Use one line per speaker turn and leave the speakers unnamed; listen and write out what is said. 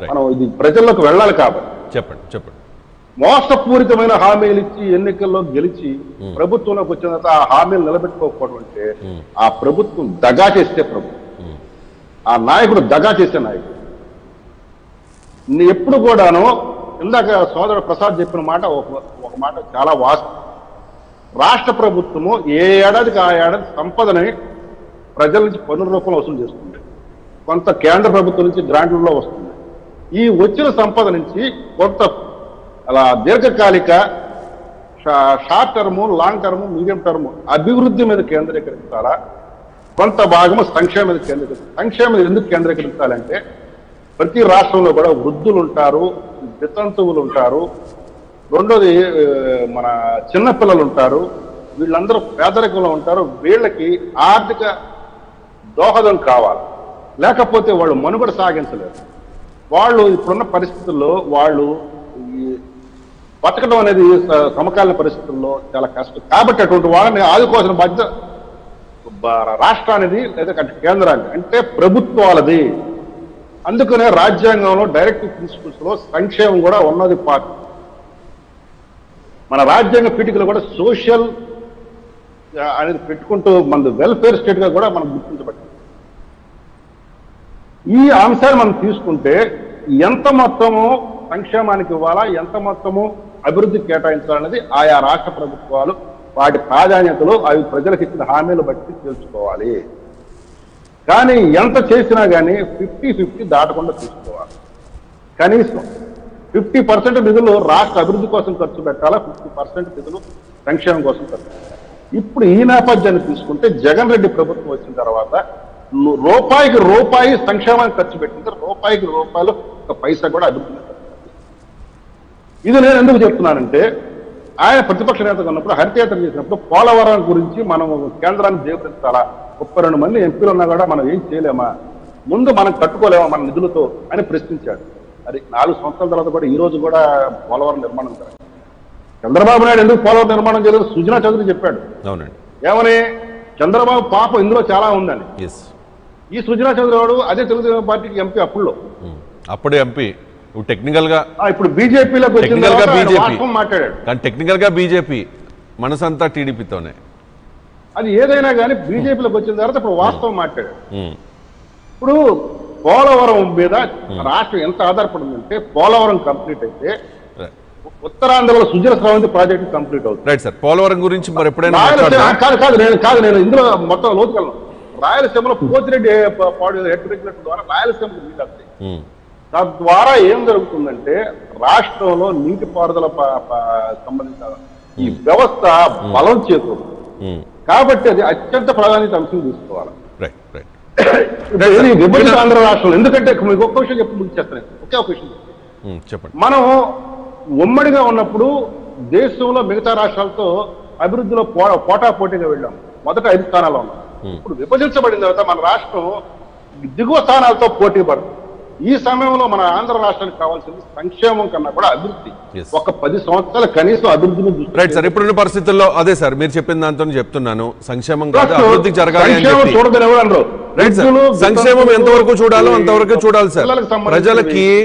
మనం ఇది ప్రజల్లోకి వెళ్ళాలి కాబట్టి
చెప్పండి చెప్పండి
మోసపూరితమైన హామీలు ఇచ్చి ఎన్నికల్లో గెలిచి ప్రభుత్వంలోకి వచ్చిన తర్వాత ఆ హామీలు నిలబెట్టుకోకపోవడం అంటే ఆ ప్రభుత్వం దగా చేసే ప్రభుత్వం ఆ నాయకుడు దగా చేసే నాయకుడు నీ ఎప్పుడు కూడాను ఇందాక సోదరుడు ప్రసాద్ చెప్పిన మాట ఒక ఒక మాట చాలా వాస్తవం రాష్ట్ర ప్రభుత్వము ఏ ఏడాదికి ఆ ఏడాది సంపదని ప్రజల నుంచి పన్నుల రూపంలో వసూలు చేస్తుంది కొంత కేంద్ర ప్రభుత్వం నుంచి గ్రాంట్లలో వస్తుంది ఈ వచ్చిన సంపద నుంచి కొంత అలా దీర్ఘకాలిక షా- short term long term medium term అభివృద్ధి మీద కేంద్రీకరించాలా కొంత భాగము సంక్షేమం మీద కేంద్రీకరించాలి సంక్షేమం మీద ఎందుకు కేంద్రీకరించాలంటే ప్రతి రాష్ట్రంలో కూడా వృద్ధులు ఉంటారు వితంతువులు ఉంటారు రెండోది ఆ, మన చిన్నపిల్లలు ఉంటారు వీళ్ళందరూ పేదరికంలో ఉంటారు వీళ్ళకి ఆర్థిక దోహదం కావాలి లేకపోతే వాళ్ళు మనుగడ సాగించలేరు వాళ్ళు ఇప్పుడున్న పరిస్థితుల్లో వాళ్ళు ఈ బతకడం అనేది స- సమకాలీన పరిస్థితుల్లో చాలా కష్టం కాబట్టి అటువంటి వాళ్ళని ఆదుకోవాల్సిన బాధ్యత బ- రాష్ట్రానిది లేదా అటు కేంద్రానికి అంటే ప్రభుత్వాలది అందుకనే రాజ్యాంగంలో డైరెక్ట్ ప్రిన్సిపల్స్ లో సంక్షేమం కూడా ఉన్నది పార్ట్ మన రాజ్యాంగ పీఠికలు కూడా సోషల్ అనేది పెట్టుకుంటూ మన వెల్ఫేర్ స్టేట్ గా కూడా మనం గుర్తించబడింది ఈ అంశాన్ని మనం తీసుకుంటే ఎంత మొత్తము సంక్షేమానికి ఇవ్వాలా ఎంత మొత్తము అభివృద్ధి కేటాయించాలనేది ఆయా రాష్ట్ర ప్రభుత్వాలు వాటి ప్రాధాన్యతలు అవి ప్రజలకు ఇచ్చిన హామీలు బట్టి తెలుసుకోవాలి కానీ ఎంత చేసినా కానీ ఫిఫ్టీ ఫిఫ్టీ దాటకుండా చూసుకోవాలి కనీసం ఫిఫ్టీ పర్సెంట్ నిధులు రాష్ట్ర అభివృద్ధి కోసం ఖర్చు పెట్టాలా ఫిఫ్టీ పర్సెంట్ నిధులు సంక్షేమం కోసం ఖర్చు పెట్టాలి ఇప్పుడు ఈ నేపథ్యాన్ని తీసుకుంటే జగన్ రెడ్డి ప్రభుత్వం వచ్చిన తర్వాత ను- రూపాయికి రూపాయి సంక్షేమానికి ఖర్చు పెట్టింది రూపాయికి రూపాయలు ఒక పైసా కూడా అభివృద్ధి మీద ఖర్చు పెట్టలేదు. ఇది నేను ఎందుకు చెప్తున్నానంటే ఆయన ప్రతిపక్ష నేతగా ఉన్నప్పుడు హరితయాత్ర చేసినప్పుడు పోలవరం గురించి మనం కేంద్రాన్ని దేవరించాలా ముప్పై రెండు మంది ఎంపీలు ఉన్నా కూడా మనం ఏం చేయలేమా ముందు మనం కట్టుకోలేమా మన నిధులతో అని ప్రశ్నించాడు అది నాలుగు సంవత్సరాల తర్వాత కూడా ఈ రోజు కూడా పోలవరం నిర్మాణం జరగదు చంద్రబాబు నాయుడు ఎందుకు పోలవరం నిర్మాణం చేయలేదు సుజనా చౌదరి చెప్పాడు
అవునండి
ఏమని చంద్రబాబు పాపం ఇందులో చాలా ఉందని
ఎస్
ఈ సుజనా చౌదరి వాడు అదే తెలుగుదేశం పార్టీకి ఎంపీ అప్పుల్లో
అప్పుడే ఎంపీ ఇప్పుడు టెక్నికల్ గా
ఆ, ఇప్పుడు బీజేపీలోకి వచ్చిన
Technical గా
తర్వాత ఆయన
BJP.
వాస్తవం మాట్లాడాడు
కానీ టెక్నికల్ గా బీజేపీ మనసంతా టీడీపీతోనే
అది ఏదైనా కానీ బీజేపీలోకి వచ్చిన తర్వాత ఇప్పుడు వాస్తవం మాట్లాడాడు ఇప్పుడు పోలవరం మీద రాష్ట్రం ఎంత ఆధారపడిందంటే పోలవరం కంప్లీట్ అయితే ఉత్తరాంధ్రలో సుజల స్రవంతి ప్రాజెక్ట్ కంప్లీట్ అవుతుంది
రైట్ సార్ పోలవరం గురించి మరి ఎప్పుడైనా
రాయలసీమ
మాట్లాడదాం
కాదు కాదు నేను కాదు నేను ఇందులో మొత్తం లోతుకెళ్ళను రాయలసీమలో పోతిరెడ్డి పాడు హెడ్ రెగ్యులేటర్ ద్వారా రాయలసీమకు నీళ్ళు వస్తాయి
ఉమ్,
తద్వారా ఏం జరుగుతుందంటే రాష్ట్రంలో నీటిపారుదల ప- ప- సంబంధించిన ఈ వ్యవస్థ బలం చేకూరుతుంది
ఉమ్,
కాబట్టి అది అత్యంత ప్రాధాన్యత అంశం తీసుకోవాలి
రైట్ రైట్
ఇప్పుడు ఏది విభజిత ఆంధ్ర రాష్ట్రంలో ఎందుకంటే మీకు ఒక్క విషయం చెప్పి ముగిచేస్తాను ఒకే ఒక విషయం చెప్తాను.
ఉమ్, చెప్పండి
మనం ఉమ్మడిగా ఉన్నప్పుడు దేశంలో మిగతా రాష్ట్రాలతో అభివృద్ధిలో పో- పోటా పోటీగా వెళ్ళాం మొదట ఐదు స్థానాల్లో ఉన్నాం ఇప్పుడు విభజించబడిన తర్వాత మన రాష్ట్రం దిగువ స్థానాలతో పోటీ పడుతుంది ఈ సమయంలో మన ఆంధ్ర రాష్ట్రానికి కావాల్సింది సంక్షేమం కన్నా కూడా అభివృద్ధి
Yes.
ఒక పది సంవత్సరాలు కనీసం అభివృద్ధిని దృష్టి
రైట్ సార్ ఇప్పుడున్న పరిస్థితుల్లో అదే సార్ మీరు చెప్పిన దాంతో చెప్తున్నాను సంక్షేమం కాదు
Plus,
అభివృద్ధి జరగాలి అని
సంక్షేమం
చెప్పి
చూడదని ఎవరు అనరు
రైట్ సార్
వృద్ధులు,
సంక్షేమం
వితంతువులు,
ఎంతవరకు చూడాలో అంతవరకు చూడాలి సార్
పిల్లలకు సంబంధించినవి.
ప్రజలకి